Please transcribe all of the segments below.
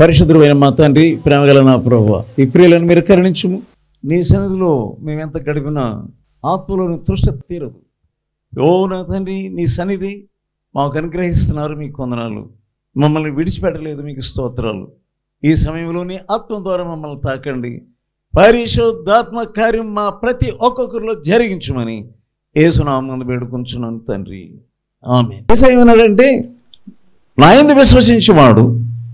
పరిశుద్ధుడైన మా తండ్రి ప్రేమగల నా ప్రభు ఈ ప్రియులను మీరు కరుణించుము నీ సన్నిధిలో మేమెంత గడిపినా ఆత్మలోని తృష్ట తీరదు ఓ నా తండ్రి నీ సన్నిధి మాకు అనుగ్రహిస్తున్నారు మీకు వందనాలు మమ్మల్ని విడిచిపెట్టలేదు మీకు స్తోత్రాలు ఈ సమయంలో నీ ఆత్మ ద్వారా మమ్మల్ని తాకండి పరిశుద్ధాత్మ కార్యం మా ప్రతి ఒక్కొక్కరిలో జరిగించమని ఏసునామందు వేడుకుంటున్నాను తండ్రి ఆమె ఏమన్నాడంటే నా ఎందు విశ్వసించువాడు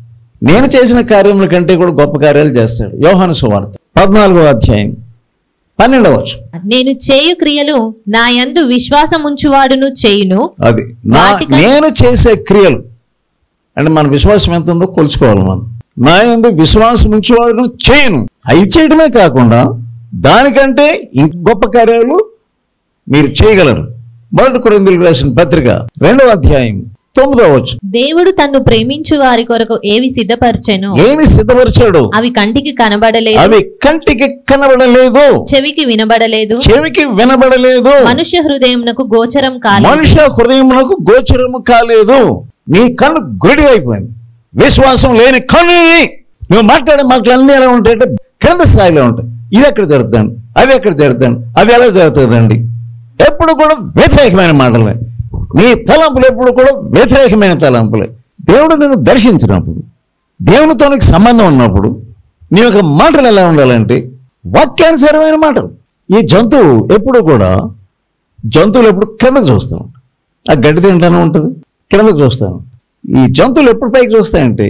నేను చేసిన కార్యముల కంటే కూడా గొప్ప కార్యాలు చేస్తాడు యోహాను సువార్త పద్నాలుగో అధ్యాయం పన్నెండవ వచనం. నేను చేయు క్రియలు నా యందు విశ్వాసం ఉంచువాడును చేయును అది నా వాటికన్- నేను చేసే క్రియలు అంటే మన విశ్వాసం ఎంత ఉందో కొలుచుకోవాలి మనం నా ఎందు విశ్వాసం ఉంచేవాడు చేయను అవి చేయడమే కాకుండా దానికంటే ఇంక గొప్ప కార్యాలు మీరు చేయగలరు మొదటి కొరిందులకు రాసిన పత్రిక రెండవ అధ్యాయం తొమ్మిదవ వచ్చు దేవుడు తన్ను ప్రేమించు వారి కొరకు ఏవి సిద్ధపరిచెను ఏమి సిద్ధపరిచాడు అవి కంటికి కనబడలేదు అవి కంటికి కనబడలేదు చెవికి వినబడలేదు చెవికి వినబడలేదు మనుష్య హృదయమునకు గోచరం కాలేదు మనుష్య హృదయమునకు గోచరము కాలేదు నీ కన్ను గుడి అయిపోయింది విశ్వాసం లేని కన్ను నువ్వు మాట్లాడే మాటలు అన్నీ ఎలా ఉంటాయంటే కింద స్థాయిలో ఉంటాయి ఇది ఎక్కడ జరుగుతాను అది ఎక్కడ జరుగుతాను అది ఎలా జరుగుతుందండి ఎప్పుడు కూడా వ్యతిరేకమైన మాటలే నీ తలంపులు ఎప్పుడు కూడా వ్యతిరేకమైన తలంపులే దేవుడు నిన్ను దర్శించినప్పుడు దేవునితో నీకు సంబంధం ఉన్నప్పుడు నీ యొక్క మాటలు ఎలా ఉండాలంటే వాక్యానుసారమైన మాటలు ఈ జంతువు ఎప్పుడు కూడా జంతువులు ఎప్పుడు కిందకు చూస్తాం ఆ గడ్డి తింటానే ఉంటుంది కిందకు చూస్తాను ఈ జంతువులు ఎప్పుడు పైకి చూస్తాయంటే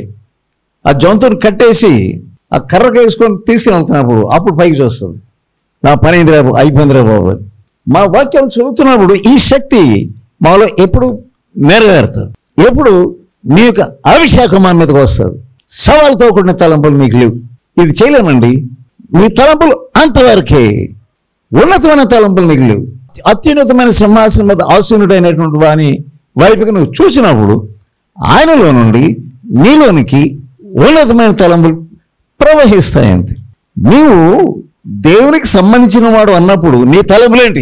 ఆ జంతువుని కట్టేసి ఆ కర్రకు వేసుకొని తీసుకుని వెళ్తున్నప్పుడు అప్పుడు పైకి చూస్తుంది నా పని అయింది రేపు అయిపోయింది రేపు బాబు అని. మా వాక్యం చదువుతున్నప్పుడు ఈ శక్తి మాలో ఎప్పుడు నెరవేరుతుంది ఎప్పుడు మీ యొక్క అభిషేకం మా మీదకి వస్తుంది సవాలుతో కూడిన తలంపులు మీకు లేవు ఇది చేయలేమండి మీ తలంపులు అంతవరకే ఉన్నతమైన తలంపులు నీకు లేవు అత్యున్నతమైన సింహాసనం మీద ఆసీనుడైనటువంటి వాని వైపుకి నువ్వు చూసినప్పుడు ఆయనలో నుండి నీలోనికి ఉన్నతమైన తలంపులు ప్రవహిస్తాయంతే నీవు దేవునికి సంబంధించిన వాడు అన్నప్పుడు నీ తలంపులేంటి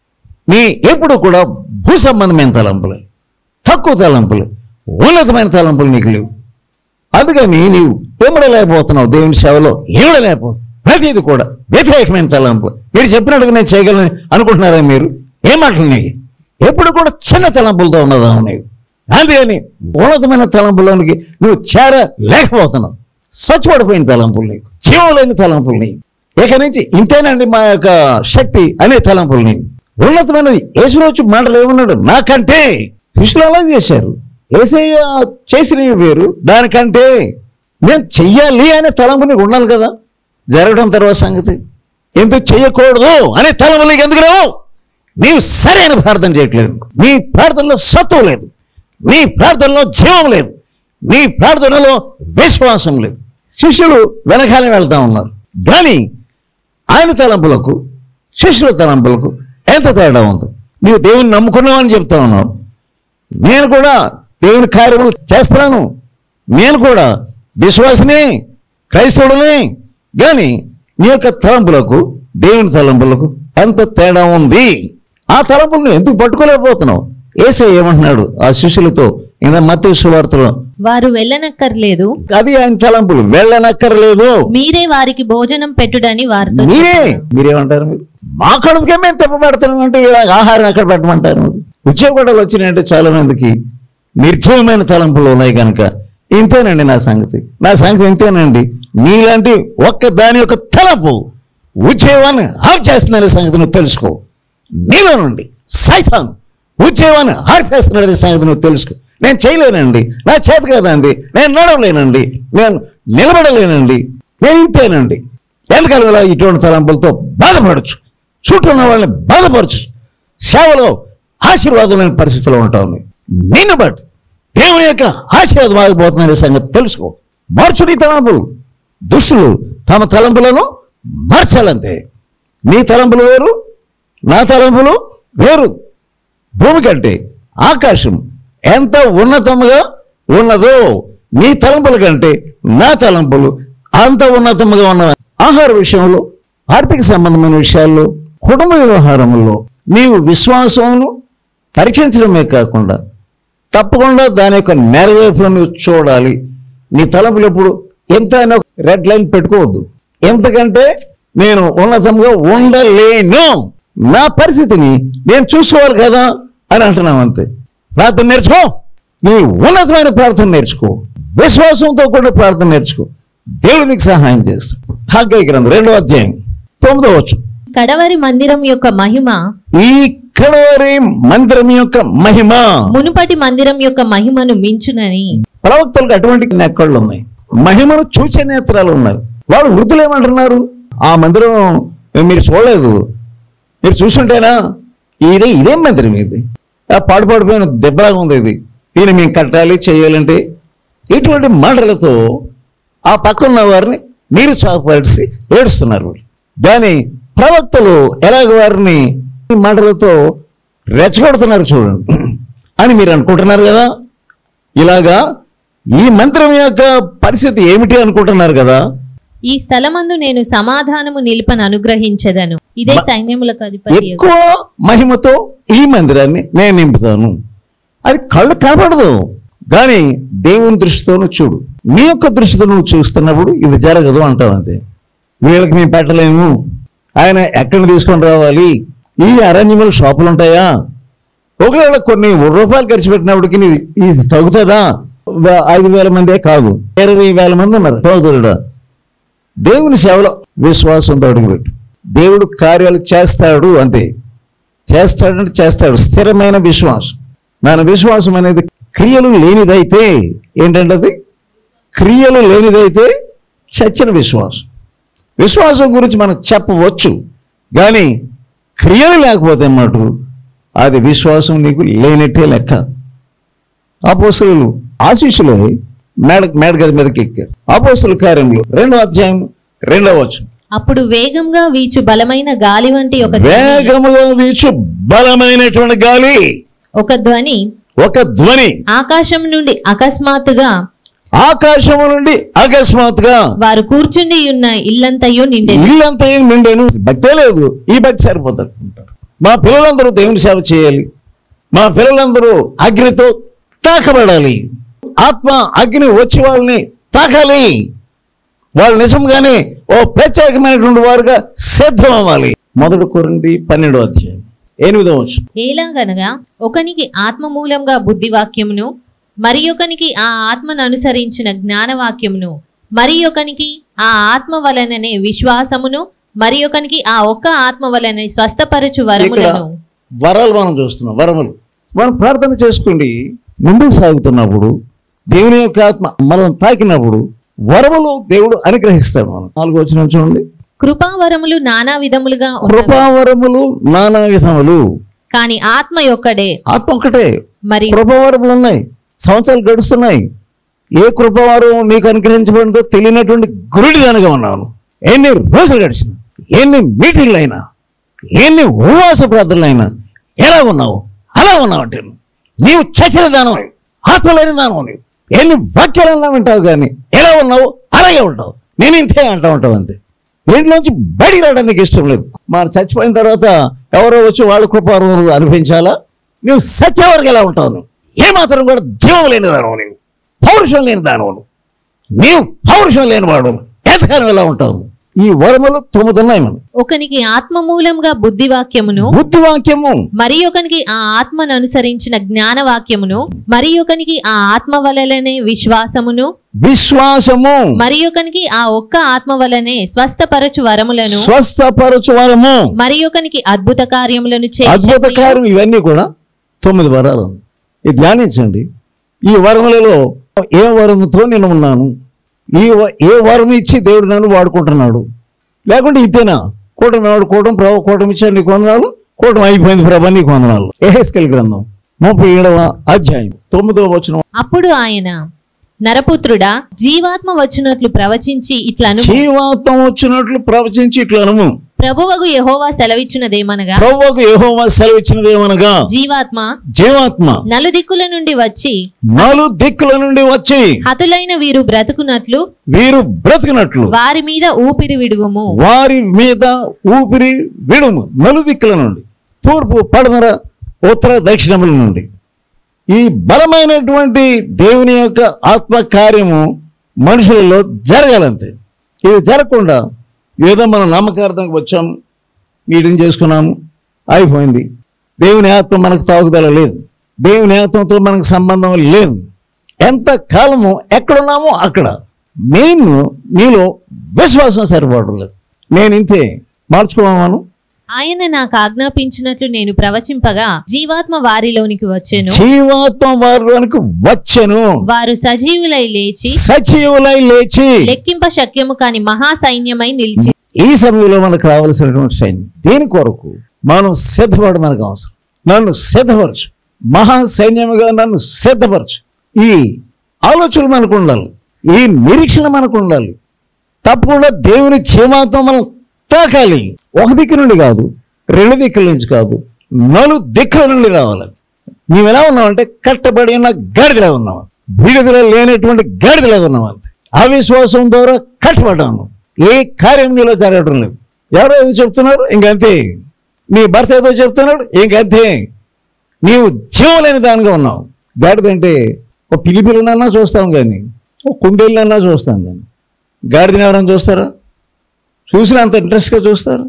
నీ ఎప్పుడు కూడా భూ సంబంధమైన తలంపులే తక్కువ తలంపులు ఉన్నతమైన తలంపులు నీకు లేవు అందుకని నీవు ఏమడలేకపోతున్నావు దేవుని సేవలో ఏమడలేకపోతున్నావు ప్రతిది కూడా వ్యతిరేకమైన తలంపు మీరు చెప్పినట్టుగా నేను చేయగలను అనుకుంటున్నారా మీరు ఏం మాటలు నీకు ఎప్పుడు కూడా చిన్న తలంపులతో ఉన్నదా నీవు అందుకని ఉన్నతమైన తలంపులోనికి నువ్వు చేరలేకపోతున్నావు స్వచ్ఛపడిపోయిన తలంపులు నీకు జీవం లేని తలంపులు నీకు ఇక నుంచి ఇంతేనండి మా యొక్క శక్తి అనే తలంపులు నీకు ఉన్నతమైనది యేసురాజు మాటలు ఏమన్నాడు నాకంటే కృష్ణులు అలా చేశారు ఏసయ్య చేసినవి వేరు దానికంటే నేను చెయ్యాలి అనే తలంపు నీకు ఉండాలి కదా జరగడం తర్వాత సంగతి ఎందుకు చెయ్యకూడదు అనే తలంపు నీకు ఎందుకు రావు నీవు సరైన ప్రార్థన చేయట్లేదు నీ ప్రార్థనలో సత్వం లేదు నీ ప్రార్థనలో జీవం లేదు నీ ప్రార్థనలో విశ్వాసం లేదు శిష్యులు వెనకాలే వెళ్తా ఉన్నారు కానీ ఆయన తలంపులకు శిష్యుల తలంపులకు ఎంత తేడా ఉంది నీవు దేవుని నమ్ముకున్నావని చెప్తా ఉన్నావు నేను కూడా దేవుని కార్యములు చేస్తున్నాను నేను కూడా విశ్వాసనే క్రైస్తవుడనే కానీ నీ యొక్క తలంపులకు దేవుని తలంపులకు ఎంత తేడా ఉంది ఆ తలంపులను ఎందుకు పట్టుకోలేకపోతున్నావు ఏసే ఏమంటున్నాడు ఆ శిష్యులతో ఇంకా మత్స్య సువార్తలో వారు వెళ్ళనక్కర్లేదు అది ఆయన తలంపులు వెళ్ళనక్కర్లేదు మీరే వారికి భోజనం పెట్టుడని వారితో మీరే మీరేమంటారు మీరు మా కడుపుకే మేము తప్పబడతాం అంటే వీళ్ళ ఆహారం ఎక్కడ పెట్టమంటారు ఉద్యోగాలు వచ్చినాయంటే చాలా మందికి నిర్జీవమైన తలంపులు ఉన్నాయి కనుక ఇంతేనండి నా సంగతి నా సంగతి ఇంతేనండి నీలాంటి ఒక్క దాని యొక్క తలంపు ఉద్యోగాన్ని ఆఫ్ చేస్తుందనే సంగతి నువ్వు తెలుసుకో నీలో నుండి సైతాన్ ఉద్యోగాన్ని ఆర్పేస్తున్నాడనే సంగతి నువ్వు తెలుసుకో నేను చేయలేనండి నా చేత కదండి నేను నడవలేనండి నేను నిలబడలేనండి నేను ఇంతేనండి వెనకాల ఇటువంటి తలంపులతో బాధపడచ్చు చుట్టూ ఉన్న వాళ్ళని బాధపరచు సేవలో ఆశీర్వాదం లేని పరిస్థితిలో ఉంటావు నువ్వు. నిన్ను బట్టి దేవుని యొక్క ఆశీర్వాదం ఆగిపోతుందనే సంగతి తెలుసుకో మార్చుని తలంపులు దుష్టులు తమ తలంపులను మార్చాలంతే నీ తలంపులు వేరు నా తలంపులు వేరు భూమి కంటే ఆకాశం ఎంత ఉన్నతముగా ఉన్నదో నీ తలంపుల కంటే నా తలంపులు అంత ఉన్నతముగా ఉన్న ఆహార విషయంలో ఆర్థిక సంబంధమైన విషయాల్లో కుటుంబ వ్యవహారంలో నీవు విశ్వాసమును పరీక్షించడమే కాకుండా తప్పకుండా దాని యొక్క నెరవేర్పులను నువ్వు చూడాలి నీ తలంపులు ఎప్పుడు ఎంత అని ఒక రెడ్ లైన్ పెట్టుకోవద్దు ఎంతకంటే నేను ఉన్నతంగా ఉండలేను నా పరిస్థితిని నేను చూసుకోవాలి కదా అని అంటున్నాం అంతే ప్రార్థన నేర్చుకో నీ ఉన్నతమైన ప్రార్థన నేర్చుకో విశ్వాసంతో కూడా ప్రార్థన నేర్చుకో దేవుడు నీకు సహాయం చేస్తాడు హాగ్య గ్రంథం రెండో అధ్యాయం తొమ్మిదో వచ్చు కడవరి మందిరం యొక్క మహిమ ఈ కడవరి మందిరం యొక్క మహిమ మునుపటి మందిరం యొక్క మహిమను మించునని ప్రవక్తలకు అటువంటి నెక్కళ్ళు ఉన్నాయి మహిమను చూచే నేత్రాలు ఉన్నాయి వాళ్ళు వృద్ధులు ఏమంటున్నారు ఆ మందిరం మీరు చూడలేదు మీరు చూసుంటేనా ఇదే ఇదేం మందిరం ఇది ఆ పాడు పాడిపోయిన దెబ్బలాగా ఉంది ఇది దీన్ని మేము కట్టాలి చేయాలంటే ఇటువంటి మాటలతో ఆ పక్కన్న వారిని నీరు చాపరిచి ఏడుస్తున్నారు వాళ్ళు. దాని ప్రవక్తలు ఎలాగ వారిని ఈ మాటలతో రెచ్చగొడుతున్నారు చూడండి అని మీరు అనుకుంటున్నారు కదా ఇలాగా ఈ మంత్రం యొక్క పరిస్థితి ఏమిటి అనుకుంటున్నారు కదా ఈ స్థలమందు నేను సమాధానము నిలుపను అనుగ్రహించదను ఇదే మ- సైన్యములకు అధిపతి యెహోవా. ఎక్కువ మహిమతో ఈ మందిరాన్ని నేను నింపుతాను అది కళ్ళు కనపడదు కానీ దేవుని దృష్టితో నువ్వు చూడు నీ యొక్క దృష్టితో నువ్వు చూస్తున్నప్పుడు ఇది జరగదు అంటావు అంతే వీళ్ళకి మేము పెట్టలేము ఆయన ఎక్కడ తీసుకొని రావాలి ఈ అరణ్యములు షాపులు ఉంటాయా ఒకవేళ కొన్ని రూపాయలు ఖర్చు పెట్టినప్పటికి ఇది- ఇది తగ్గుతుందా వా- ఐదు వేల మందే కాదు ఇరవై వేల మంది ఉన్నారు సోదరుడా దేవుని సేవలో విశ్వాసంతో అడుగుపెట్టు దేవుడు కార్యాలు చేస్తాడు అంతే చేస్తాడంటే చేస్తాడు స్థిరమైన విశ్వాసం మన విశ్వాసం అనేది క్రియలు లేనిదైతే ఏంటంటే అది క్రియలు లేనిదైతే చచ్చిన విశ్వాసం విశ్వాసం గురించి మనం చెప్పవచ్చు కానీ క్రియలు లేకపోతే అన్నమాట అది విశ్వాసం నీకు లేనట్టే లెక్క అపోస్తులు ఆశీస్సులు మేడ మేడగది మీదకి ఎక్కారు అపోస్తుల కార్యంలో రెండో అధ్యాయం రెండవ వచ్చు అప్పుడు వేగంగా వీచు బలమైన గాలి వంటి ఒక ధ్వని- వేగముగా వీచు బలమైనటువంటి గాలి ఒక ధ్వని ఒక ధ్వని ఆకాశం నుండి అకస్మాత్తుగా ఆకాశము నుండి అకస్మాత్తుగా వారు కూర్చుండి ఉన్న ఇల్లంతయు నిండెను ఇల్లంతా ఏం నిండాను భక్తే లేదు ఈ భక్తి సరిపోతారు అంటారు మా పిల్లలందరూ దేవుని సేవ చేయాలి మా పిల్లలందరూ అగ్నితో తాకబడాలి ఆత్మ అగ్ని వచ్చి వాళ్ళని తాకాలి వాళ్ళు నిజంగానే ఓ ప్రత్యేకమైనటువంటి వారుగా సిద్ధం అవ్వాలి మొదటి కొరింది పన్నెండో అధ్యాయం ఎనిమిదో వచ్చు ఎలాగనగా ఒకనికి ఆత్మ మూలంగా బుద్ధివాక్యమును మరి ఒకనికి ఆ ఆత్మను అనుసరించిన జ్ఞానవాక్యమును మరి ఒకనికి ఆ ఆత్మ వలననే విశ్వాసమును మరి ఒకనికి ఆ ఒక్క ఆత్మ వలనే స్వస్థపరచు వరములను వరాలు మనం చూస్తున్నాం వరములు మనం ప్రార్థన చేసుకోండి ముందుకు సాగుతున్నప్పుడు దేవుని యొక్క ఆత్మ మనం తాకినప్పుడు వరములు దేవుడు అనుగ్రహిస్తాడు మనం నాలుగు వచ్చిన చూడండి కృపావరములు నానా విధములుగా ఉన్నవి. కృపావరములు నానా విధములు కాని ఆత్మ యొక్కడే ఆత్మ ఒకటే మరి కృపావరములు ఉన్నాయి సంవత్సరాలు గడుస్తున్నాయి ఏ కృపావరం నీకు అనుగ్రహించబడిందో తెలియనటువంటి గురుడిగానుగా ఉన్నాను ఎన్ని రోజులు గడిచిన ఎన్ని మీటింగ్లు అయినా ఎన్ని ఉపవాస ప్రార్థనలు అయినా ఎలా ఉన్నావు అలా ఉన్నావు అంటే నువ్వు. నీవు చేసిన దానం ఆత్మ లేని దానం నీవు ఎన్ని వాక్యాలన్నా వింటావు కానీ ఎలా ఉన్నావు అలాగే ఉంటావు నేను ఇంతే అంటా ఉంటావు అంతే దీంట్లోంచి బయటికి రావడానికి ఇష్టం లేదు మనం చచ్చిపోయిన తర్వాత ఎవరో వచ్చి వాళ్ళ కృపారం అనిపించాలా నువ్వు సత్యవరకు ఎలా ఉంటావు నువ్వు ఏమాత్రం కూడా జీవం లేని దానవు నీవు పౌరుషం లేని దానవు నువ్వు నీవు పౌరుషం లేనివాడు ఎంతకాలం ఎలా ఉంటావు నువ్వు? ఈ వరములు తొమ్మిది ఉన్నాయి మనం ఒకనికి ఆత్మ మూలంగా బుద్ధివాక్యమును బుద్ధివాక్యము మరి ఒకనికి ఆ ఆత్మను అనుసరించిన జ్ఞానవాక్యమును మరి ఒకనికి ఆ ఆత్మ వలననే విశ్వాసమును విశ్వాసము మరి ఒకనికి ఆ ఒక్క ఆత్మ వలనే స్వస్థపరచు వరములను స్వస్థపరచు వరము మరి ఒకనికి అద్భుత కార్యములను చే అద్భుత కార్యం ఇవన్నీ కూడా తొమ్మిది వరాలు ఇది ధ్యానించండి ఈ వరములలో ఏ వరముతో నేను ఉన్నాను ఈ వ- ఏ వరం ఇచ్చి దేవుడు నన్ను వాడుకుంటున్నాడు లేకుంటే ఇతేనా కూటమి వాడుకోవడం ప్రభు కూటమి ఇచ్చాడు నీకు వందనాలు కూటమి అయిపోయింది ప్రభా నీకు వందనాలు ఏహెస్కెల్ గ్రంథం ముప్పై ఏడవ అధ్యాయం తొమ్మిదవ వచనం అప్పుడు ఆయన నరపుత్రుడా జీవాత్మ వచ్చినట్లు ప్రవచించి ఇట్లను జీవాత్మ వచ్చినట్లు ప్రవచించి ఇట్లా అనుము ప్రభువగు యెహోవా సెలవిచ్చినదేమనగా ప్రభువుకు యెహోవా సెలవిచ్చినది ఏమనగా జీవాత్మ జీవాత్మ నలుదిక్కుల నుండి వచ్చి నాలు దిక్కుల నుండి వచ్చి హతులైన వీరు బ్రతుకున్నట్లు వీరు బ్రతికినట్లు వారి మీద ఊపిరి విడువము వారి మీద ఊపిరి విడుము నలుదిక్కుల నుండి తూర్పు పడమర ఉత్తర దక్షిణముల నుండి ఈ బలమైనటువంటి దేవుని యొక్క ఆత్మ కార్యము మనుషులలో జరగాలంతే ఇది జరగకుండా ఏదో మనం నమ్మకార్థంగా వచ్చాము మీటింగ్ చేసుకున్నాము అయిపోయింది దేవుని ఆత్మ మనకు తాగుదల లేదు దేవుని ఆత్మతో మనకు సంబంధం లేదు ఎంత కాలము ఎక్కడున్నామో అక్కడ మెయిన్ నీలో విశ్వాసం సరిపడలేదు నేను ఇంతే మార్చుకోమను ఆయన నాకు ఆజ్ఞాపించినట్లు నేను ప్రవచింపగా జీవాత్మ వారిలోనికి వచ్చెను జీవాత్మ వారికి వచ్చెను వారు సజీవులై లేచి సజీవులై లేచి లెక్కింప శక్యము కాని మహా సైన్యమై నిలిచి ఈ సమయంలో మనకు రావాల్సినటువంటి సైన్యం దేని కొరకు మనం సిద్ధపడ మనకు అవసరం నన్ను సిద్ధపరచు మహా సైన్యముగా నన్ను సిద్ధపరచు ఈ ఆలోచనలు మనకు ఉండాలి ఈ నిరీక్షణ మనకు ఉండాలి తప్పకుండా దేవుని జీవాత్మ మనం తాకాలి ఒక దిక్కు నుండి కాదు రెండు దిక్కుల నుంచి కాదు నలుగు దిక్కుల నుండి రావాలి నీవు ఎలా ఉన్నావంటే కట్టబడి ఉన్న గాడిదలా ఉన్నావు విడుదల లేనటువంటి గాడిదలా ఉన్నావు అంతే అవిశ్వాసం ద్వారా కట్టబడ్డాను ఏ కార్యం నీలో జరగడం లేదు ఎవరో ఏదో చెప్తున్నారు ఇంకంతే నీ భర్త ఏదో చెప్తున్నాడు ఇంకంతే నీవు జీవలేని దానిగా ఉన్నావు గాడిదంటే ఒక పిల్లి పిల్లనన్నా చూస్తాం కానీ ఒక కుందేళ్ళనన్నా చూస్తాం కానీ గాడిదని ఎవరైనా చూస్తారా చూసిన అంత ఇంట్రెస్ట్గా చూస్తారు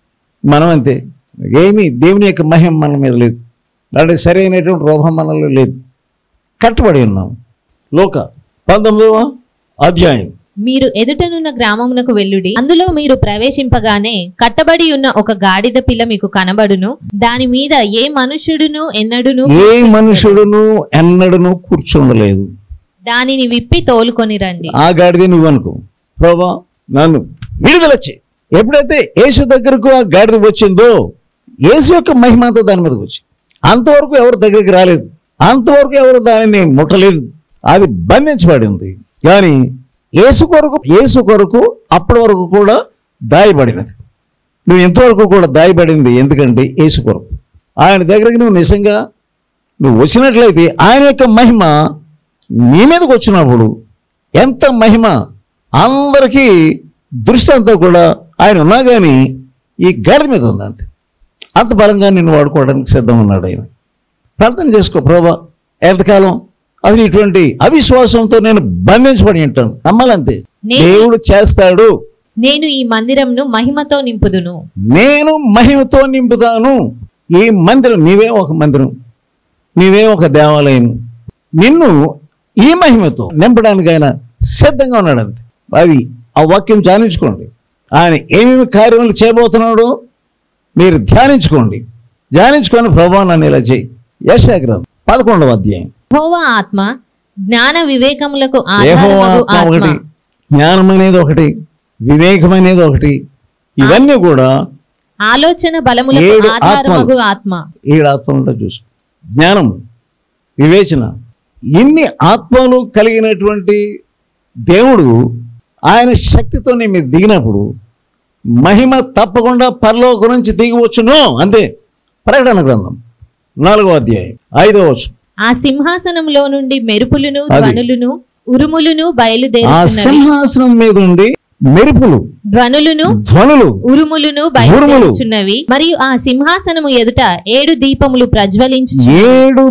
మనం అంతే ఏమీ దేవుని యొక్క మహిమ మన మీద లేదు అంటే సరైనటువంటి రూపం మనలో లేదు కట్టుబడి ఉన్నాం లోక పంతొమ్మిదవ అధ్యాయం మీరు ఎదుటనున్న గ్రామమునకు వెళ్ళుడి అందులో మీరు ప్రవేశింపగానే కట్టబడి ఉన్న ఒక గాడిద పిల్ల మీకు కనబడును దాని మీద ఏ మనుష్యుడును ఎన్నడును ఏ మనుషుడును ఎన్నడను కూర్చుండలేదు దానిని విప్పి తోలుకొని రండి ఆ గాడిద నువ్వు అనుకో ప్రభా నన్ను విడుదల చేయి ఎప్పుడైతే యేసు దగ్గరకు ఆ గాడిద వచ్చిందో యేసు యొక్క మహిమంతా దాని మీదకి వచ్చింది అంతవరకు ఎవరు దగ్గరికి రాలేదు అంతవరకు ఎవరు దానిని ముట్టలేదు అది బంధించబడి ఉంది కానీ యేసు కొరకు యేసు కొరకు అప్పటి వరకు కూడా దాయబడినది నువ్వు ఇంతవరకు కూడా దాయబడింది ఎందుకంటే యేసు కొరకు ఆయన దగ్గరికి నువ్వు నిజంగా నువ్వు వచ్చినట్లయితే ఆయన యొక్క మహిమ నీ మీదకి వచ్చినప్పుడు ఎంత మహిమ అందరికీ దృష్టి అంతా కూడా ఆయన ఉన్నా కానీ ఈ గాడి మీద ఉంది అంతే అంత బలంగా నిన్ను వాడుకోవడానికి సిద్ధం ఉన్నాడు ఆయన ప్రార్థన చేసుకో ప్రభా ఎంతకాలం అసలు ఇటువంటి అవిశ్వాసంతో నేను బంధించబడి ఉంటాను నమ్మాలంతే నే- దేవుడు చేస్తాడు నేను ఈ మందిరంను మహిమతో నింపుదును నేను మహిమతో నింపుతాను ఈ మందిరం నీవే ఒక మందిరం నీవే ఒక దేవాలయం నిన్ను ఈ మహిమతో నింపడానికి ఆయన సిద్ధంగా ఉన్నాడు అంతే అది ఆ వాక్యం ధ్యానించుకోండి ఆయన ఏమేమి కార్యములు చేయబోతున్నాడో మీరు ధ్యానించుకోండి ధ్యానించుకొని ప్రభావం నన్ను ఇలా చేయి యశాగ్రంథం పదకొండవ అధ్యాయం యెహోవా ఆత్మ జ్ఞాన వివేకములకు ఏహో ఆధారమగు ఆత్మ ఆత్మ ఒకటి జ్ఞానం అనేది ఒకటి వివేకం అనేది ఒకటి ఇవన్నీ కూడా ఆలోచన బలములకు ఏడు ఆధారమగు ఆత్మ ఏడు ఆత్మలతో చూసుకో జ్ఞానం వివేచన ఇన్ని ఆత్మలు కలిగినటువంటి దేవుడు ఆయన శక్తితో నీ మీద దిగినప్పుడు మహిమ తప్పకుండా పరలోకం నుంచి దిగి వచ్చును అంతే ప్రకటన గ్రంథం నాలుగో అధ్యాయం ఐదో వచనం ఆ సింహాసనంలో నుండి మెరుపులను అది. ధ్వనులను ఉరుములను ఆ బయలుదేరుచున్నవి సింహాసనం మీద ఉండి మెరుపులు ధ్వనులను ధ్వనులు ఉరుములను బయలుదేరుచున్నవి మరియు ఆ సింహాసనము ఎదుట ఏడు దీపములు ప్రజ్వలించు ఏడు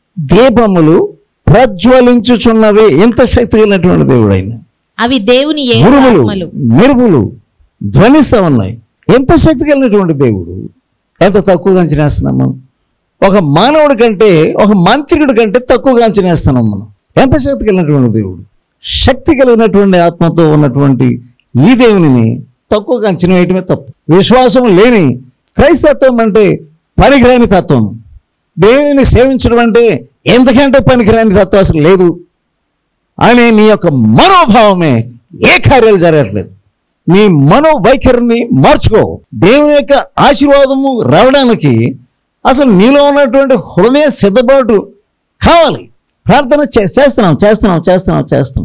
దీపములు ప్రజ్వలించుచున్నవి ఎంత శక్తి కలిగినటువంటి దేవుడు ఆయన అవి దేవుని ఏడు ఉరుములు ఆత్మలు మెరుపులు ధ్వనిస్తూ ఉన్నాయి ఎంత శక్తి కలిగినటువంటి దేవుడు ఎంత తక్కువగా అంచనేస్తున్నాం మనం ఒక మానవుడి కంటే ఒక మంత్రికుడి కంటే తక్కువగా అంచనేస్తున్నాం మనం ఎంత శక్తి కలిగినటువంటి దేవుడు శక్తి కలిగినటువంటి ఆత్మతో ఉన్నటువంటి ఈ దేవునిని తక్కువగా అంచనా వేయటమే తప్పు విశ్వాసం లేని క్రైస్తత్వం అంటే పనికిరాని తత్వం దేవుని సేవించడం అంటే ఎంతకంటే పనికిరాని తత్వం అసలు లేదు అనే నీ యొక్క మనోభావమే ఏ కార్యాలు జరగట్లేదు నీ మనోవైఖరిని మార్చుకో దేవుని యొక్క ఆశీర్వాదము రావడానికి అసలు నీలో ఉన్నటువంటి హృదయ సిద్ధపాటు కావాలి ప్రార్థన చే- చేస్తున్నాం చేస్తున్నాం చేస్తున్నాం చేస్తున్నాం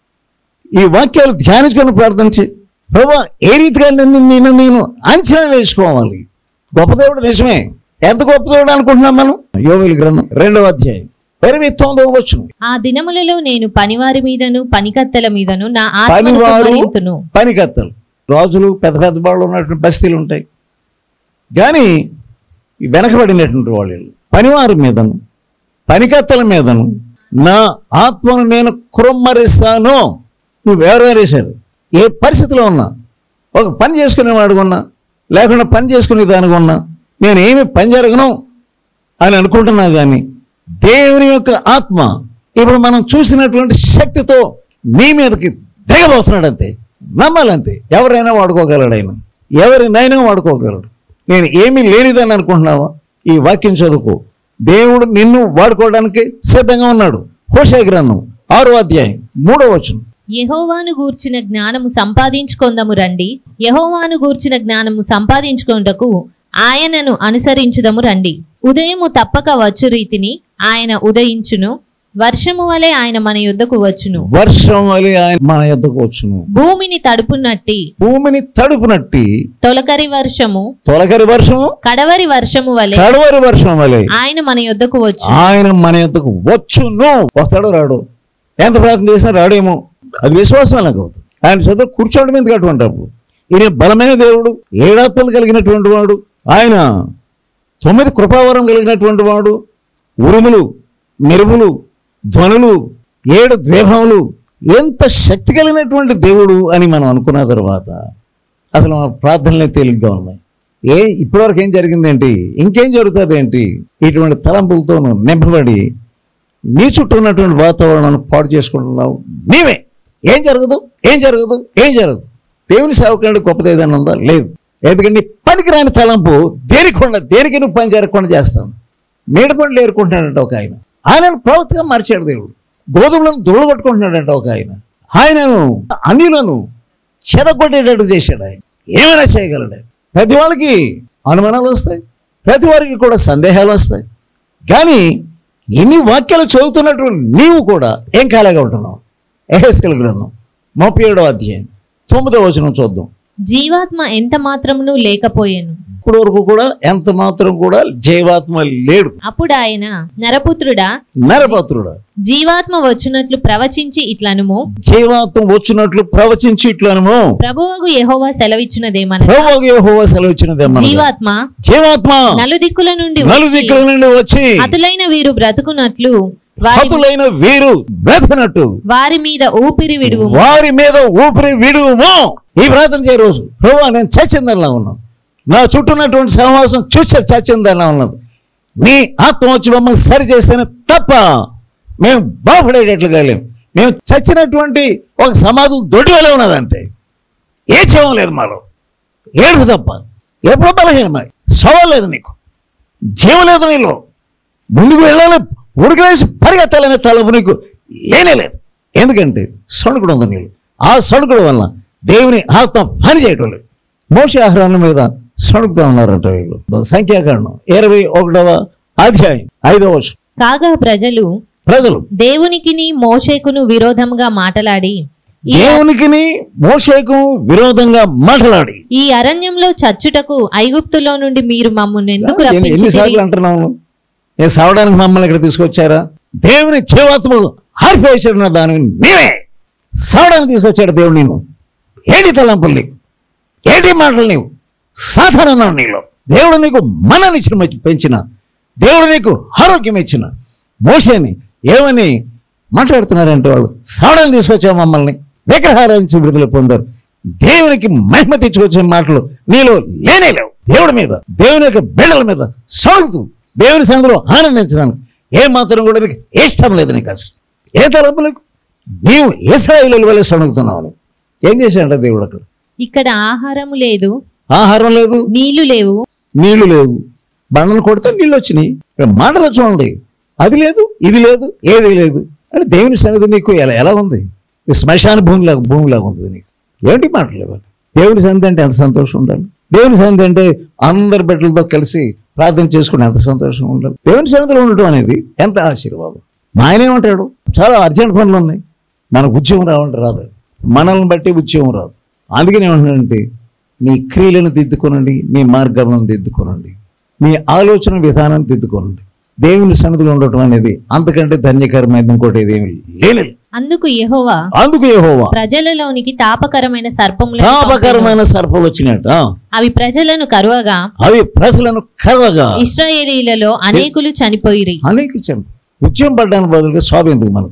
ఈ వాక్యాలు ధ్యానించుకొని ప్రార్థన చే ప్రభా ఏ రీతిగా నిన్ను నేను నేను అంచనా వేసుకోవాలి గొప్ప దేవుడు నిజమే ఎంత గొప్ప దేవుడు అనుకుంటున్నాం మనం యోగుల గ్రంథం రెండవ అధ్యాయం ఇరవై తొమ్మిదవ వచ్చును ఆ దినములలో నేను పనివారి మీదను పనికత్తెల మీదను నా ఆత్మను పనివారు కుమ్మరింతును పనికత్తలు రాజులు పెద్ద పెద్ద వాళ్ళు ఉన్నటువంటి బస్తీలు ఉంటాయి కానీ ఈ వెనకబడినటువంటి వాళ్ళు పనివారి మీదను పనికత్తల మీదను నా ఆత్మను నేను కుమ్మరిస్తాను నువ్వు వేరేసారు ఏ పరిస్థితిలో ఉన్నా ఒక పని చేసుకునేవాడు ఉన్నా లేకుండా పని చేసుకునే దానికి ఉన్నా నేను ఏమి పని జరగను అని అనుకుంటున్నా కానీ దేవుని యొక్క ఆత్మ ఇప్పుడు మనం చూసినటువంటి శక్తితో నీ మీదకి దిగబోతున్నాడు అంతే నమ్మాలంతే ఎవరైనా వాడుకోగలడు ఆయన ఎవరినైనా వాడుకోగలడు నేను ఏమీ లేనిదని అనుకుంటున్నావా ఈ వాక్యం చదువుకో దేవుడు నిన్ను వాడుకోవడానికి సిద్ధంగా ఉన్నాడు హోషే గ్రంథం ఆరో అధ్యాయం మూడో వచనం యెహోవాను గూర్చిన జ్ఞానము సంపాదించుకొందము రండి యెహోవాను గూర్చిన జ్ఞానము సంపాదించుకొనుటకు ఆయనను అనుసరించుదము రండి ఉదయము తప్పక వచ్చు రీతిని ఆయన ఉదయించును వర్షము వలె ఆయన మన యుద్ధకు వచ్చును వర్షం వలె ఆయన మన యొద్దకు వచ్చును భూమిని తడుపునట్టి భూమిని తడుపునట్టి తొలకరి వర్షము తొలకరి వర్షము కడవరి వర్షము వలె కడవరి వర్షం వలె ఆయన మన యుద్ధకు వచ్చు ఆయన మన యొద్దకు వచ్చును వస్తాడో రాడు ఎంత ప్రార్థన చేసినా రాడేమో అది విశ్వాసం నాకు అవుతుంది ఆయన చదువు కూర్చోవడం ఎందుకు అటువంటి అప్పుడు ఈయన బలమైన దేవుడు ఏడాత్మలు కలిగినటువంటి వాడు ఆయన తొమ్మిది కృపావరం కలిగినటువంటి వాడు ఉరుములు మెరుపులు ధ్వనులు ఏడు ద్వేభములు ఎంత శక్తి కలిగినటువంటి దేవుడు అని మనం అనుకున్న తర్వాత అసలు మా ప్రార్థనలే తేలిగ్గా ఉన్నాయి ఏ ఇప్పటివరకు ఏం జరిగిందేంటి ఇంకేం జరుగుతుంది ఏంటి ఇటువంటి తలంపులతో నింపబడి నీ చుట్టూ ఉన్నటువంటి వాతావరణాన్ని పాడు చేసుకుంటున్నావు నీవే ఏం జరగదు ఏం జరగదు ఏం జరగదు దేవుని సేవకుడు గొప్పది ఏదైనా ఉందా లేదు ఎందుకంటే నీ పనికిరాని తలంపు దేనికొండ దేనికి నువ్వు పని జరగకుండా చేస్తాను మేడ పండ్లు ఏరుకుంటున్నాడంట ఒక ఆయన ఆయనను ప్రవక్తగా మార్చాడు దేవుడు గోధుమలను దుళ్ళగొట్టుకుంటున్నాడంట ఒక ఆయన ఆయనను అన్యులను చెదగొట్టేటట్టు చేశాడు ఆయన ఏమైనా చేయగలడు ఆయన. ప్రతి వాళ్ళకి అనుమానాలు వస్తాయి ప్రతి వారికి కూడా సందేహాలు వస్తాయి కానీ ఎన్ని వాక్యాలు చదువుతున్నటువంటి నీవు కూడా ఏం కాలేగా ఉంటున్నావు ఎహెస్కల్ గ్రంథం ముప్పై ఏడో అధ్యాయం తొమ్మిదో వచనం చూద్దాం జీవాత్మ ఎంత మాత్రమును లేకపోయెను ఇప్పటి వరకు కూడా ఎంత మాత్రం కూడా జీవాత్మ లేడు అప్పుడు ఆయన నరపుత్రుడా నరపత్రుడు జీవాత్మ వచ్చినట్లు ప్రవచించి ఇట్లనుము జీవాత్మ వచ్చినట్లు ప్రవచించి ఇట్లనము ప్రభువగు యెహోవా సెలవిచ్చినదేమనగా ప్రభువు యెహోవా సెలవిచ్చినదేమనగా జీవాత్మ జీవాత్మ నలుదిక్కుల నుండి నలు వచ్చి దిక్కుల నుండి వచ్చి హతులైన వీరు బ్రతుకున్నట్లు వారి హతులైన వీరు బ్రతినట్టు వారి మీద ఊపిరి విడువు వారి మీద ఊపిరి విడువుము ఈ ప్రార్థన చేయ రోజు ప్రభు నేను చచ్చిందల్లా ఉన్నాను నా చుట్టూ ఉన్నటువంటి సహవాసం చూస్తే చచ్చిందల్లా ఉన్నది నీ ఆత్మ వచ్చి మమ్మల్ని సరి చేస్తేనే తప్ప మేము బాగుపడేటట్లుగా లేము మేము చచ్చినటువంటి ఒక సమాధులు దొడ్డి వలె ఉన్నది అంతే ఏ చేయడం లేదు మాలో ఏడుపు తప్ప ఎప్పుడు బలహీనమై సవాలేదు నీకు జీవం లేదు నీలో ముందుకు వెళ్ళాలి ఉడికివేసి పరిగెత్తాలనే తలపు నీకు లేనే లేదు ఎందుకంటే సణుకుడు ఉంది నీళ్ళు ఆ సణుకుడు వల్ల దేవుని ఆత్మ పని చేయటం లేదు మోష ఆహారాల మీద సణుకుతూ ఉన్నారంట వీళ్ళు సంఖ్యాకాండం ఇరవై ఒకటవ అధ్యాయం ఐదవ వర్షం కాగా ప్రజలు ప్రజలు దేవునికిని మోషేకును విరోధముగా మాటలాడి ఈ దేవునికిని మోషేకు విరోధంగా మాట్లాడి ఈ అరణ్యంలో చచ్చుటకు ఐగుప్తులో నుండి మీరు మమ్మల్ని ఎందుకు ఎన్ని- రప్పించితిరి ఎన్నిసార్లు అంటున్నాము నేను సావడానికి మమ్మల్ని ఇక్కడ తీసుకొచ్చారా దేవుని జీవాత్మ ఆర్పేసిన దాని నీవే సావడానికి తీసుకొచ్చాడు దేవుడు నేను ఏంటి తలంపులు నీకు ఏంటి మాటలు నీవు సాధారణ నీలో దేవుడు నీకు మననిచ్చిన మధ్య పెంచిన దేవుడు నీకు ఆరోగ్యం ఇచ్చిన మోషేని ఏమని మాట్లాడుతున్నారంటే వాళ్ళు సావడానికి తీసుకొచ్చావు మమ్మల్ని విగ్రహారాధించి విడుదల పొందారు దేవునికి మహిమ తెచ్చుకొచ్చే మాటలు నీలో లేనే లేవు దేవుడి మీద దేవుని యొక్క బిడ్డల మీద సాగుతూ దేవుని సందులో ఆనందించడానికి ఏ మాత్రం కూడా నీకు ఇష్టం లేదు నీకు అసలు ఏ తలపు నీకు నీవు ఇస్రాయిలు వల్ల సణుగుతున్నావు నువ్వు. ఏం చేశాడంట దేవుడు అక్కడ ఇక్కడ ఆహారము లేదు ఆహారం లేదు నీళ్లు లేవు నీళ్లు లేవు బండలు కొడితే నీళ్ళు వచ్చినాయి ఇక్కడ మాటలు చూడండి అది లేదు ఇది లేదు ఏది లేదు అంటే దేవుని సన్నిధి నీకు ఎలా ఎలా ఉంది ఈ శ్మశాన భూమిలాగా భూమిలాగా ఉంది నీకు ఏంటి మాటలు ఇవ్వాలి దేవుని సన్నిధి అంటే ఎంత సంతోషం ఉండాలి దేవుని సన్నిధి అంటే అందరి బిడ్డలతో కలిసి ప్రార్థన చేసుకుని ఎంత సంతోషం ఉండాలి దేవుని సన్నిధిలో ఉండటం అనేది ఎంత ఆశీర్వాదం మా ఆయన ఏమంటాడు చాలా అర్జెంట్ పనులు ఉన్నాయి మనకు ఉద్యోగం రావంటే రాదు మనల్ని బట్టి ఉద్యోగం రాదు అందుకని ఏమంటున్నాడంటే మీ క్రియలను దిద్దుకోనండి మీ మార్గాలను దిద్దుకోనండి మీ ఆలోచన విధానం దిద్దుకోనండి దేవుని సన్నిధిలో ఉండటం అనేది అంతకంటే ధన్యకరమైన ఇంకోటి ఏదేమి లేనిది అందుకు యెహోవా అందుకు యెహోవా ప్రజలలోనికి తాపకరమైన సర్పములను పంపెను. తాపకరమైన సర్పలు వచ్చినట్ట అవి ప్రజలను కరువగా అవి ప్రజలను కరవగా ఇస్రాయేలీలలో అనేకులు చనిపోయిరి అనేక చంపి ఉద్యమం పడ్డానికి బదులుగా శోభ ఎందుకు మనకి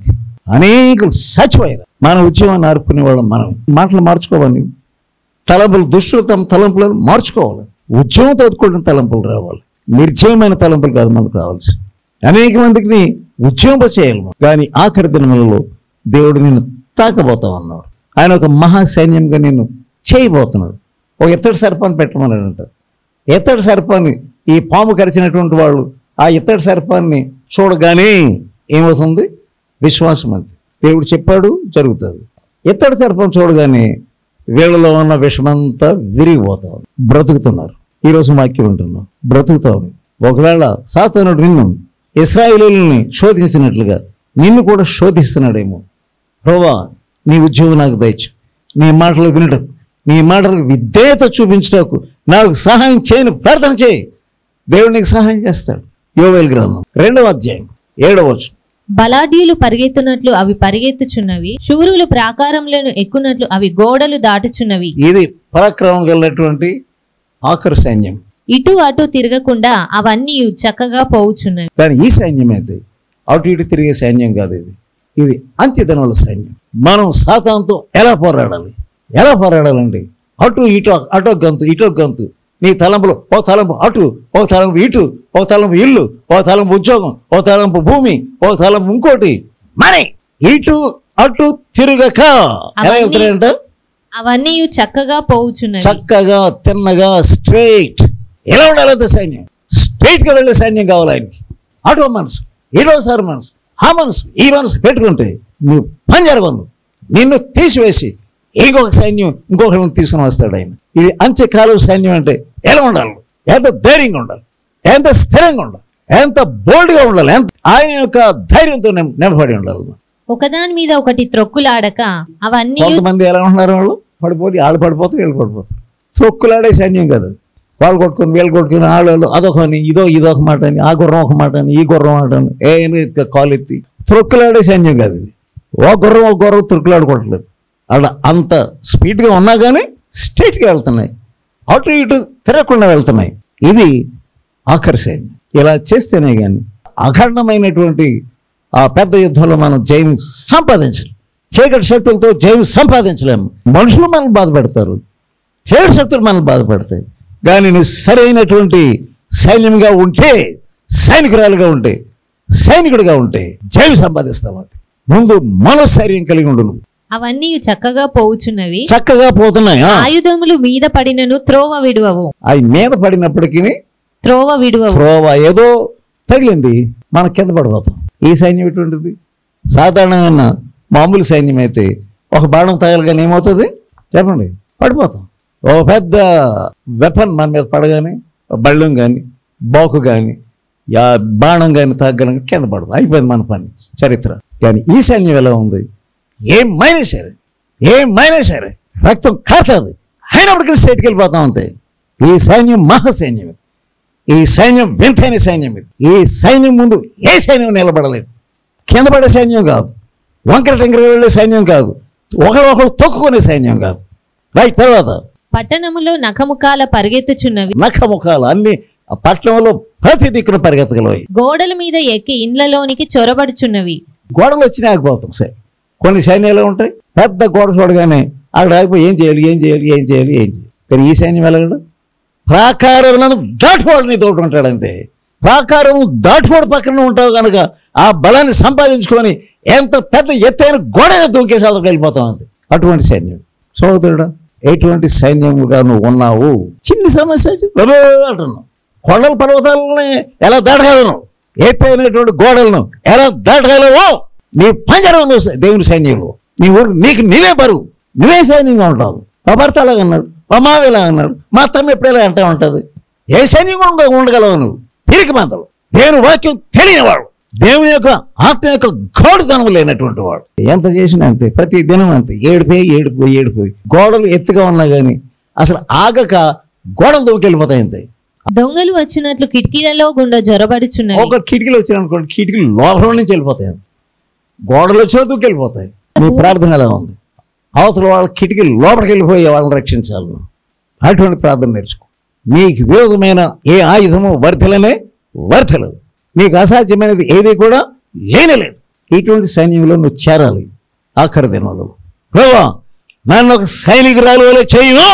అనేకులు చచ్చిపోయారు మన ఉద్యమాన్ని ఆర్పుకునే వాళ్ళం మనం మాటలు మార్చుకోవాలి తలంపులు దుష్టులు తమ తలంపులను మార్చుకోవాలి ఉద్యమంతో కూడిన తలంపులు రావాలి నిర్జీవమైన తలంపులు కాదు మనకు రావాల్సి అనేక మందికి ఉద్యమింప చేయాలి మనం. కానీ ఆఖరి దినములలో దేవుడు నిన్ను తాకబోతా ఉన్నాడు ఆయన ఒక మహా సైన్యంగా నిన్ను చేయబోతున్నాడు ఒక ఎత్తడి సర్పాన్ని పెట్టమన్నాడంట ఎత్తడి సర్పాన్ని ఈ పాము కరిచినటువంటి వాళ్ళు ఆ ఎత్తడి సర్పాన్ని చూడగానే ఏమవుతుంది విశ్వాసం అంతే దేవుడు చెప్పాడు జరుగుతుంది ఎత్తడి సర్పం చూడగానే వీళ్ళలో ఉన్న విషమంతా విరిగిపోతా ఉంది. బ్రతుకుతున్నారు ఈరోజు వాక్యం ఉంటున్నాం బ్రతుకుతావు ఒకవేళ సాతానుడు నిన్ను ఇస్రాయేలీలని శోధించినట్లుగా నిన్ను కూడా శోధిస్తున్నాడేమో ప్రభా నీ ఉద్యోగం నాకు దయచు నీ మాటలు వినటం నీ మాటలకు విధేయత చూపించటకు నాకు సహాయం చేయను ప్రార్థన చేయి దేవుడు నీకు సహాయం చేస్తాడు యోవేల్ గ్రంథం రెండవ అధ్యాయం ఏడవ వచనం బలాఢ్యులు పరిగెత్తునట్లు అవి పరిగెత్తుచున్నవి శూరులు ప్రాకారములను ఎక్కునట్లు అవి గోడలు దాటుచున్నవి ఇది పరాక్రమం కలిగినటువంటి ఆఖరి సైన్యం ఇటు అటు తిరగకుండా అవన్నీ చక్కగా పోవుచున్నవి కానీ ఈ సైన్యం అయితే అటు ఇటు తిరిగే సైన్యం కాదు ఇది ఇది అంత్యదినముల సైన్యం మనం సాతాంతో ఎలా పోరాడాలి ఎలా పోరాడాలండి అటు ఇటు అటు ఒక గంతు ఇటు ఒక గంతు నీ తలంపులో ఓ తలంపు అటు ఓ తలంపు ఇటు ఓ తలంపు ఇల్లు ఓ తలంపు ఉద్యోగం ఓ తలంపు భూమి ఓ తలంపు ఇంకోటి మనీ ఇటు అటు తిరగక ఎలా అవన్నీ- వెళ్తారంట అవన్నీ చక్కగా పోవుచున్నవి చక్కగా తిన్నగా స్ట్రైట్ ఎలా ఉండాలి అంత సైన్యం స్ట్రైట్ గా వెళ్ళే సైన్యం కావాలి ఆయనకి అటో మనసు ఏడోసారి మనసు ఆ మనసు ఈ మనసు పెట్టుకుంటే నువ్వు పని జరగదు నిన్ను తీసివేసి ఇంకొక సైన్యం ఇంకొకరిని తీసుకుని వస్తాడు ఆయన ఇది అంత్యకాలం సైన్యం అంటే ఎలా ఉండాలి ఎంత ధైర్యంగా ఉండాలి ఎంత స్థిరంగా ఉండాలి ఎంత బోల్డ్గా ఉండాలి ఎంత ఆయన యొక్క ధైర్యంతో నిం- నిలబడి ఉండాలి ఒకదాని మీద ఒకటి త్రొక్కులాడక అవన్నీ కొంతమంది ఎలా ఉంటున్నారు వాళ్ళు పడిపోతే వాళ్ళు పడిపోతారు వీళ్ళు పడిపోతారు తొక్కులాడే సైన్యం కాదు వాళ్ళు కొట్టుకొని వీళ్ళు కొట్టుకొని వాళ్ళు అదొకని ఇదో ఇదొక మాట అని ఆ గుర్రం ఒక మాట అని ఈ గుర్రం మాట అని ఏ కాలు ఎత్తి త్రొక్కులాడే సైన్యం కాదు ఇది ఓ గుర్రం ఒక గుర్రం త్రొక్కులాడుకోవట్లేదు అలా అంత స్పీడ్గా ఉన్నా కానీ స్ట్రైట్గా వెళ్తున్నాయి అటు ఇటు తిరగకుండా వెళ్తున్నాయి ఇది ఆఖరి సైన్యం ఇలా చేస్తేనే కానీ అఖండమైనటువంటి ఆ పెద్ద యుద్ధంలో మనం జయం సంపాదించలేం చీకటి శక్తులతో జయం సంపాదించలేము మనుషులు మనల్ని బాధపెడతారు చీకటి శక్తులు మనల్ని బాధపెడతాయి కానీ నువ్వు సరైనటువంటి సైన్యంగా ఉంటే సైనికురాలుగా ఉంటే సైనికుడిగా ఉంటే జయం సంపాదిస్తావు అది ముందు మనోస్థైర్యం కలిగి ఉండు నువ్వు అవన్నీ చక్కగా పోవుచున్నవి చక్కగా పోతున్నాయి ఆ. ఆయుధములు మీద పడినను త్రోవ విడువవు అవి మీద పడినప్పటికీ త్రోవ విడువవు త్రోవ ఏదో తగిలింది మన కింద పడిపోతాం ఈ సైన్యం ఎటువంటిది సాధారణమైన మామూలు సైన్యం అయితే ఒక బాణం తగలగానే ఏమవుతుంది చెప్పండి పడిపోతాం ఓ పెద్ద వెపన్ మన మీద పడగానే బళ్ళం కానీ బాకు కానీ యా బాణం కానీ తగ్గడం కింద పడదు అయిపోయింది మన పని చరిత్ర కానీ ఈ సైన్యం ఎలా ఉంది ఏమైనా సరే ఏమైనా సరే రక్తం కారుతుంది అయినప్పటికీ స్టేట్కి వెళ్ళిపోతాం అంతే ఈ సైన్యం మహాసైన్యం ఇది. ఈ సైన్యం వింతైన సైన్యం ఇది ఈ సైన్యం ముందు ఏ సైన్యం నిలబడలేదు కింద పడే సైన్యం కాదు వంకర టెంకర వెళ్ళే సైన్యం కాదు ఒకరు ఒకరు తొక్కుకునే సైన్యం కాదు రైట్ తర్వాత పట్టణములో నఖముఖాల పరిగెత్తుచున్నవి నఖముఖాలు అన్ని ఆ పట్టణంలో ప్రతి దిక్కున పరిగెత్తగలవి గోడల మీద ఎక్కి ఇండ్లలోనికి చొరబడుచున్నవి గోడలు వచ్చి ఆగిపోతాం సరే కొన్ని సైన్యాలు ఉంటాయి పెద్ద గోడ చూడగానే అక్కడ ఆగిపోయి ఏం చేయాలి ఏం చేయాలి ఏం చేయాలి ఏం చేయాలి కానీ ఈ సైన్యం వెళ్ళగలడు ప్రాకారములను దాటువాడు నీ తోటి ఉంటాడు అంతే ప్రాకారం దాటువాడు పక్కన ఉంటావు కనుక ఆ బలాన్ని సంపాదించుకొని ఎంత పెద్ద ఎత్తైన గోడైనా దూకేసి అదొక వెళ్ళిపోతాం అంతే అటువంటి సైన్యం సోదరుడు ఎటువంటి సైన్యముగా నువ్వు ఉన్నావు చిన్ని సమస్య వచ్చి బాబో అంటున్నావు కొండల పర్వతాలని ఎలా దాటగలను ఎత్తైనటువంటి గోడలను ఎలా దాటగలవు నీ పంజరం నువ్వు సై- దేవుని సైన్యంలో నీ ఊరు నీకు నీవే బరువు నువ్వే సైన్యంగా ఉంటావు మా భర్త అలాగ అన్నాడు మా మావి ఇలా అన్నాడు మా అత్తమ్మ ఎప్పుడు ఇలా అంటూ ఉంటుంది ఏ సైన్యంగా ఉండ ఉండగలవు నువ్వు తిరిగి మందలు దేవుని వాక్యం తెలియని వాడు దేవుని యొక్క ఆత్మ యొక్క గోడుతనం లేనటువంటి వాడు ఎంత చేసినా అంతే ప్రతి దినం అంతే ఏడిపోయి ఏడిపోయి ఏడిపోయి గోడలు ఎత్తుగా ఉన్నా కానీ అసలు ఆగక గోడలు దూకెళ్ళిపోతాయి అంతే దొంగలు వచ్చినట్లు కిటికీలలో గుండా జొరబడుచున్నవి ఒక కిటికీలు వచ్చినాయనుకోండి కిటికీలు లోపల నుంచి వెళ్ళిపోతాయి అంతే గోడలు వచ్చినా దూకెళ్ళిపోతాయి నీ ప్రార్థన ఎలా ఉంది అవతల వాళ్ళ కిటికీలు లోపలికి వెళ్ళిపోయి వాళ్ళని రక్షించాలి నువ్వు. అటువంటి ప్రార్థన నేర్చుకో నీకు విరోధమైన ఏ ఆయుధము వర్ధలనే వర్ధలదు నీకు అసాధ్యమైనది ఏది కూడా లేనలేదు ఇటువంటి సైన్యంలో నువ్వు చేరాలి ఆఖరి దినంలో ప్రభా నన్ను ఒక సైనికురాలు వలె చేయను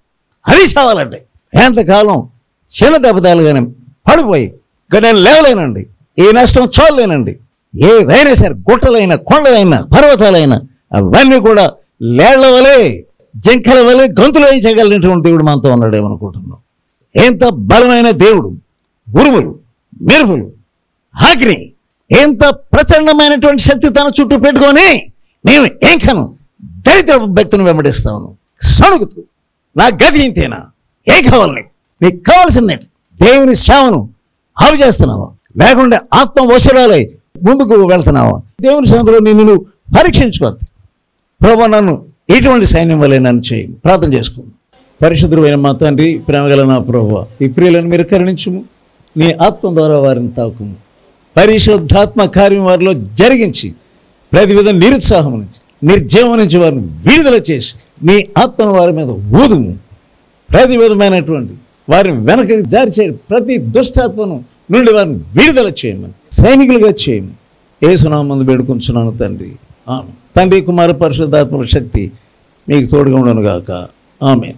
అది చావాలంటే ఎంతకాలం చిన్న దెబ్బతాలుగానే పడిపోయి ఇక నేను లేవలేనండి ఏ నష్టం చూడలేనండి ఏదైనా సరే గుట్టలైనా కొండలైనా పర్వతాలైనా అవన్నీ కూడా లేళ్ల వలె జింకల వలె గొంతులు వేయించగలిగినటువంటి దేవుడు మనతో ఉన్నాడేమనుకుంటున్నాం ఎంత బలమైన దేవుడు ఉరుములు మెరుపులు అగ్ని ఎంత ప్రచండమైనటువంటి శక్తి తన చుట్టూ పెట్టుకొని నేను ఏంకను దరిద్ర భక్తుని వెంబడిస్తాను సణుగుతూ నా గది ఇంతేనా ఏం కావాలి నీకు నీకు కావాల్సిందే దేవుని సేవను ఆపు చేస్తున్నావా లేకుంటే ఆత్మ వసరాలై ముందుకు వెళ్తున్నావా దేవుని సేవలో నిన్ను నువ్వు పరీక్షించుకోవద్దు ప్రభా నన్ను ఎటువంటి సైన్యం వల్లే నన్ను చేయి ప్రార్థన చేసుకుందాం పరిశుద్ధుడైన మా తండ్రి ప్రేమగల నా ప్రభు ఈ ప్రియులను మీరు కరుణించుము నీ ఆత్మ ద్వారా వారిని తాకుము పరిశుద్ధాత్మ కార్యం వారిలో జరిగించి ప్రతి విధం నిరుత్సాహం నుంచి నిర్జీవం నుంచి వారిని విడుదల చేసి నీ ఆత్మను వారి మీద ఊదుము ప్రతి విధమైనటువంటి వారిని వెనక జారి చేయడం ప్రతి దుష్టాత్మను నుండి వారిని విడుదల చేయమని సైనికులుగా చేయము ఏసునామందు వేడుకుంటున్నాను తండ్రి ఆమె తండ్రి కుమార పరిశుద్ధాత్మల శక్తి మీకు తోడుగా ఉండను గాక ఆమె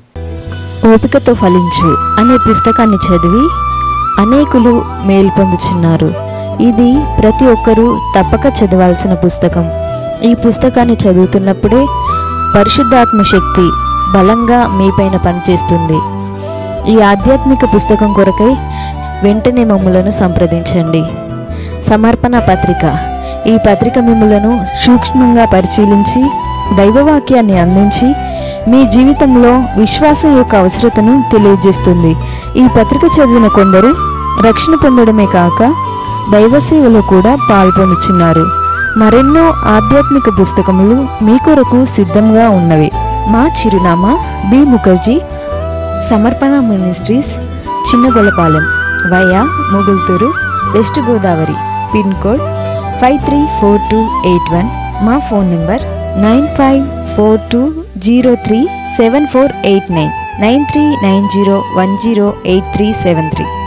ఓపికతో ఫలించు అనే పుస్తకాన్ని చదివి అనేకులు మేలు పొందుచున్నారు ఇది ప్రతి ఒక్కరూ తప్పక చదవాల్సిన పుస్తకం ఈ పుస్తకాన్ని చదువుతున్నప్పుడే పరిశుద్ధాత్మ శక్తి బలంగా మీపైన పనిచేస్తుంది ఈ ఆధ్యాత్మిక పుస్తకం కొరకై వెంటనే మమ్ములను సంప్రదించండి సమర్పణ పత్రిక ఈ పత్రిక మిమ్ములను సూక్ష్మంగా పరిశీలించి దైవవాక్యాన్ని అందించి మీ జీవితంలో విశ్వాసం యొక్క అవసరతను తెలియజేస్తుంది ఈ పత్రిక చదివిన కొందరు రక్షణ పొందడమే కాక దైవ సేవలో కూడా పాల్పొందుచున్నారు మరెన్నో ఆధ్యాత్మిక పుస్తకములు మీ కొరకు సిద్ధంగా ఉన్నవి మా చిరునామా బి ముఖర్జీ సమర్పణ ministries Chinnagolapalem via Mugulturu west Godavari pin code five three four two eight one మా phone number nine five four two zero three seven four eight nine nine three nine zero one zero eight three seven three